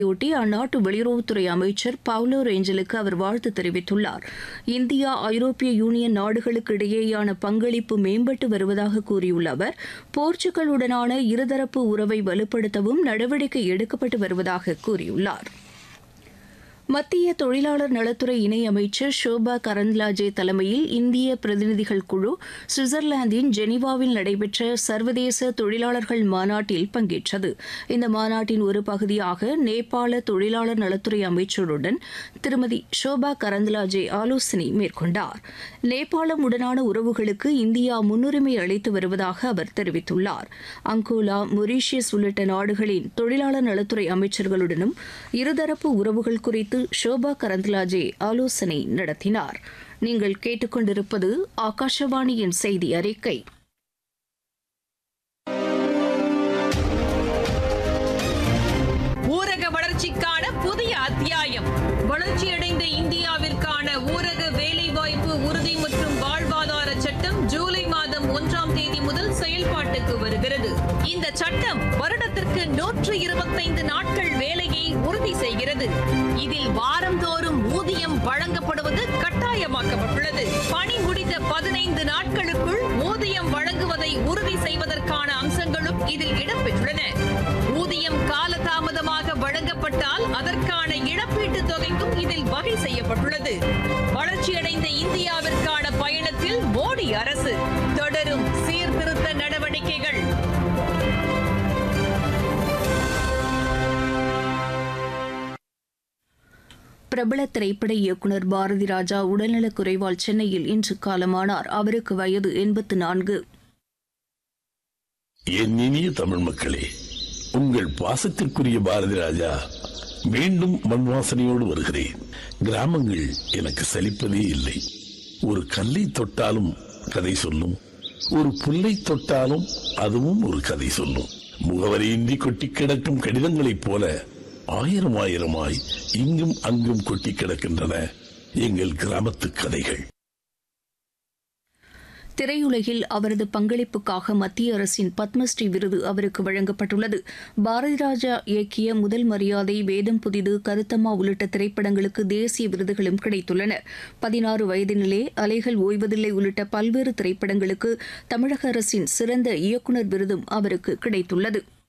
யொட்டி அந்நாட்டு வெளியுறவுத்துறை அமைச்சர் பவுலோ ரேஞ்சலுக்கு அவர் வாழ்த்து தெரிவித்துள்ளார் இந்தியா ஐரோப்பிய யூனியன் நாடுகளுக்கு இடையேயான பங்களிப்பு மேம்பட்டு வருவதாக கூறியுள்ள அவர் போர்ச்சுகலுடனான இருதரப்பு உறவை வலுப்படுத்தவும் நடவடிக்கை எடுக்கப்பட்டு வருவதாக கூறியுள்ளார் மத்திய தொழிலாளர் நலத்துறை இணையமைச்சர் ஷோபா கரந்த்லாஜே தலைமையில் இந்திய பிரதிநிதிகள் குழு சுவிட்சர்லாந்தின் ஜெனீவாவில் நடைபெற்ற சர்வதேச தொழிலாளர்கள் மாநாட்டில் பங்கேற்றது இந்த மாநாட்டின் ஒரு பகுதியாக நேபாள தொழிலாளர் நலத்துறை அமைச்சருடன் திருமதி ஷோபா கரந்த்லாஜே ஆலோசனை மேற்கொண்டார் நேபாளம் உடனான உறவுகளுக்கு இந்தியா முன்னுரிமை அளித்து வருவதாக அவர் தெரிவித்துள்ளார் அங்கோலா மொரீஷியஸ் உள்ளிட்ட நாடுகளின் தொழிலாளர் நலத்துறை அமைச்சர்களுடனும் இருதரப்பு உறவுகள் குறித்து ஷோபா கரந்த்லாஜே ஆலோசனை நடத்தினார் நீங்கள் கேட்டுக்கொண்டிருப்பது ஆகாஷவாணியின் செய்தி அறிக்கை ஊரக வளர்ச்சிக்கான புதிய அத்தியாயம் வளர்ச்சியடைந்த இந்தியாவிற்கான ஊரக வேலைவாய்ப்பு உறுதி மற்றும் வாழ்வாதார சட்டம் ஜூலை மாதம் ஒன்றாம் தேதி முதல் செயல்பாட்டுக்கு வருகிறது இந்த சட்டம் வருடத்திற்கு நூற்று இருபத்தைந்து நாட்கள் வேலையை உறுதி செய்கிறது இதில் வாரந்தோறும் ஊதியம் வழங்கப்படுவது கட்டாயமாக்கப்பட்டுள்ளது பணி முடிந்த பதினைந்து நாட்களுக்குள் ஊதியம் வழங்குவதை உறுதி செய்வதற்கான அம்சங்களும் இதில் இடம்பெற்றுள்ளன ஊதியம் காலதாமதமாக வழங்கப்பட்டால் அதற்கான இழப்பீட்டுத் தொகைக்கும் இதில் வகை செய்யப்பட்டுள்ளது வளர்ச்சியடைந்த இந்தியாவிற்கான பயணத்தில் மோடி அரசு தொடரும் சீர்திருத்த நடவடிக்கைகள் பிரபல திரைப்பட இயக்குநர் பாரதி ராஜா உடல்நலக் குறைவால் சென்னையில் இன்று காலமானார் அவருக்கு வயது எண்பத்து நான்கு என் இனிய தமிழ் மக்களே உங்கள் பாசத்திற்குரிய பாரதி ராஜா மீண்டும் மண் வாசனையோடு வருகிறேன் கிராமங்கள் எனக்கு சலிப்பதே இல்லை ஒரு கல்லை தொட்டாலும் கதை சொல்லும் ஒரு புல்லை தொட்டாலும் அதுவும் ஒரு கதை சொல்லும் முகவரியின்றி கொட்டி கிடக்கும் கடிதங்களைப் போல ஆயிரம் ஆயிரமாய் இங்கும் அங்கும் கொட்டி கிடக்கின்றன எங்கள் கிராமத்து கதைகள் திரையுலகில் அவரது பங்களிப்புக்காக மத்திய அரசின் பத்மஸ்ரீ விருது அவருக்கு வழங்கப்பட்டுள்ளது பாரதி ராஜா இயக்கிய முதல் மரியாதை வேதம் புதிது கருத்தம்மா உள்ளிட்ட திரைப்படங்களுக்கு தேசிய விருதுகளும் கிடைத்துள்ளன பதினாறு வயதினிலே அலைகள் ஓய்வதில்லை உள்ளிட்ட பல்வேறு திரைப்படங்களுக்கு தமிழக அரசின் சிறந்த இயக்குநர் விருதும் அவருக்கு கிடைத்துள்ளது